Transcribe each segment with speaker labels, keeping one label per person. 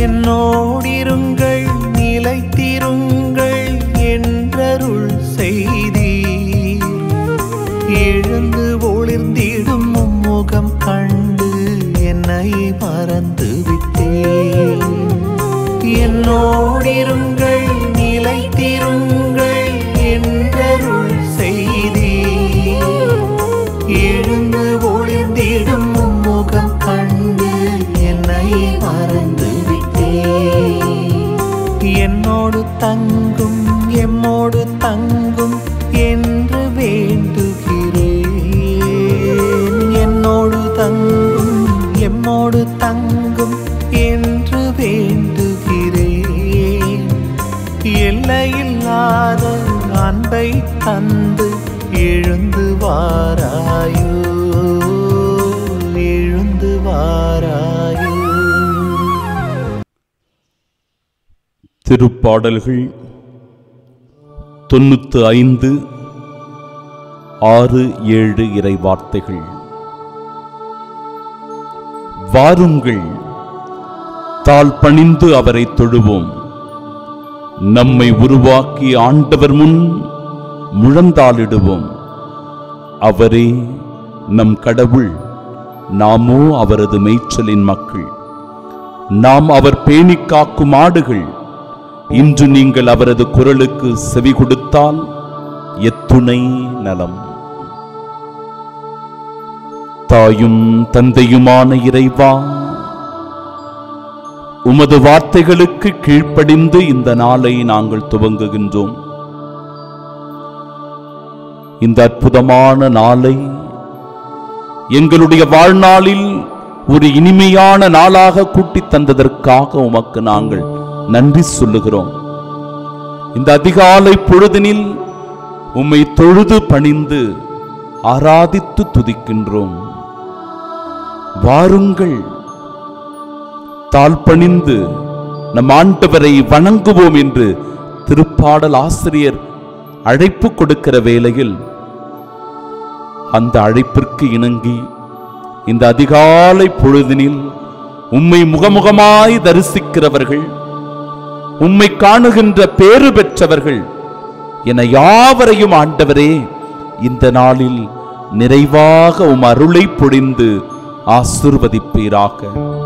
Speaker 1: என்னோடிருங்கள் நிலைத்திருங்கள் என்றருள் செய்தீர் எழுந்து ஒளிர்ந்திடும் முகம் கண்டு என்னை மறந்து விட்டேன் என்னோடிருங்கள் நிலைத்திருங்கள் என்றருள் செய்தீர் எழுந்து ஒளிர்ந்திடும் முகம் கண்டு என்னை மறந்து விட்டேன் என்னோடு தங்கும் எம்மோடு தங்கும் என்று வேண்டுகிறேன் என்னோடு தங்கும் எம்மோடு தங்கும் என்று வேண்டுகிறேன் எல்லையில்லாத அன்பை தந்து எழுந்து வாராயோ எழுந்து வாராயோ
Speaker 2: திருப்பாடல்கள் தொண்ணூத்து ஐந்து ஆறு ஏழு இறை வார்த்தைகள் வாருங்கள் தாழ் பணிந்து அவரை தொழுவோம் நம்மை உருவாக்கி ஆண்டவர் முன் முழந்தாளிடுவோம் அவரே நம் கடவுள் நாமோ அவரது மேய்ச்சலின் மக்கள் நாம் அவர் பேணிக் காக்கும் ஆடுகள் இன்று நீங்கள் அவரது குரலுக்கு செவி கொடுத்தால் எத்துணை நலம் தாயும் தந்தையுமான இறைவா உமது வார்த்தைகளுக்கு கீழ்ப்படிந்து இந்த நாளை நாங்கள் துவங்குகின்றோம் இந்த அற்புதமான நாளை எங்களுடைய வாழ்நாளில் ஒரு இனிமையான நாளாக கூட்டித் தந்ததற்காக உமக்கு நாங்கள் நன்றி சொல்லுகிறோம் இந்த அதிகாலை பொழுதினில் உம்மை தொழுது பணிந்து ஆராதித்து துதிக்கின்றோம் வாருங்கள் தாழ்பணிந்து நம் ஆண்டவரை வணங்குவோம் என்று திருப்பாடல் ஆசிரியர் அழைப்பு கொடுக்கிற வேளையில் அந்த அழைப்பிற்கு இணங்கி இந்த அதிகாலை பொழுதினில் உம்மை முகமுகமாய் தரிசிக்கிறவர்கள் உம்மை காணுகின்ற பேறு பெற்றவர்கள் என யாவரையும் ஆண்டவரே இந்த நாளில் நிறைவாக உம் அருளை பொழிந்து ஆசிர்வதிப்பீராக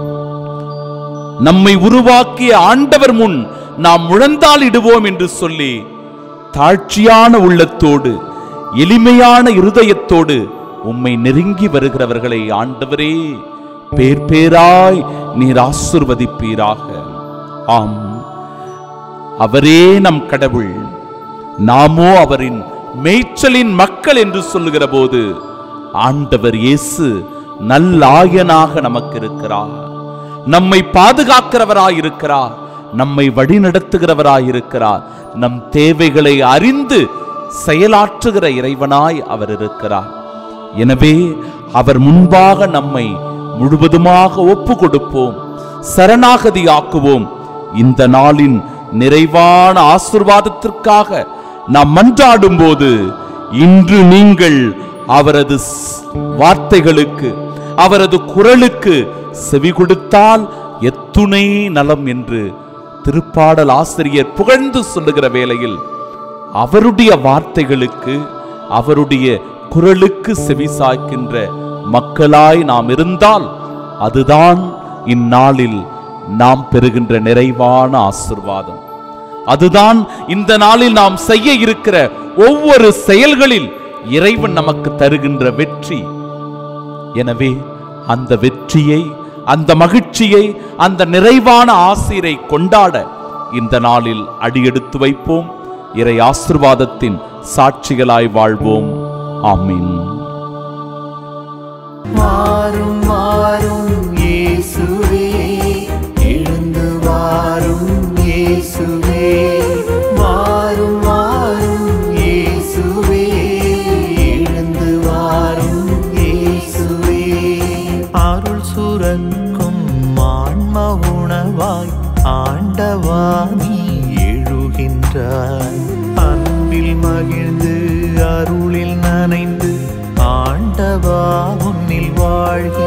Speaker 2: நம்மை உருவாக்கிய ஆண்டவர் முன் நாம் முழந்தாளிடுவோம் என்று சொல்லி தாழ்ச்சியான உள்ளத்தோடு எளிமையான இருதயத்தோடு உம்மை நெருங்கி வருகிறவர்களை ஆண்டவரே பேர் பேராய் நீர் ஆசிர்வதிப்பீராக ஆம் அவரே நம் கடவுள் நாமோ அவரின் மேய்ச்சலின் மக்கள் என்று சொல்லுகிற போது ஆண்டவர் இயேசு நல்லாயனாக நமக்கு இருக்கிறார் நம்மை பாதுகாக்கிறவராய் இருக்கிறார் நம்மை வழிநடத்துகிறவராய் இருக்கிறார் நம் தேவைகளை அறிந்து செயலாற்றுகிற இறைவனாய் அவர் இருக்கிறார் எனவே அவர் முன்பாக நம்மை முழுவதுமாக ஒப்பு கொடுப்போம் சரணாகதியாக்குவோம் இந்த நாளின் நிறைவான ஆசிர்வாதத்திற்காக நாம் மன்றாடும் போது இன்று நீங்கள் அவரது ஸ்- வார்த்தைகளுக்கு அவரது குரலுக்கு செவி கொடுத்தால் எத்துணை நலம் என்று திருப்பாடல் ஆசிரியர் புகழ்ந்து சொல்லுகிற வேளையில் அவருடைய வார்த்தைகளுக்கு அவருடைய குரலுக்கு செவி சாய்க்கின்ற மக்களாய் நாம் இருந்தால் அதுதான் இந்நாளில் நாம் பெறுகின்ற நிறைவான ஆசிர்வாதம் அதுதான் இந்த நாளில் நாம் செய்ய இருக்கிற ஒவ்வொரு செயல்களில் இறைவன் நமக்கு தருகின்ற வெற்றி எனவே அந்த வெற்றியை அந்த மகிழ்ச்சியை அந்த நிறைவான ஆசிரை கொண்டாட இந்த நாளில் அடியெடுத்து வைப்போம் இறை ஆசிர்வாதத்தின் சாட்சிகளாய் வாழ்வோம் ஆமீன்
Speaker 1: மாறும் மாறும் இயேசுவே எழுந்து வாரும் இயேசுவே மாறும் மாறும் இயேசுவே எழுந்து வாரும் இயேசுவே அருள் சுரக்கும் ஆன்ம உணவாய் ஆண்டவா நீ எழுகின்றாய் அன்பில் மகிழ்ந்து அருளில் நனைந்து ஆண்டவா உன்னில் வாழ்கின்றாய்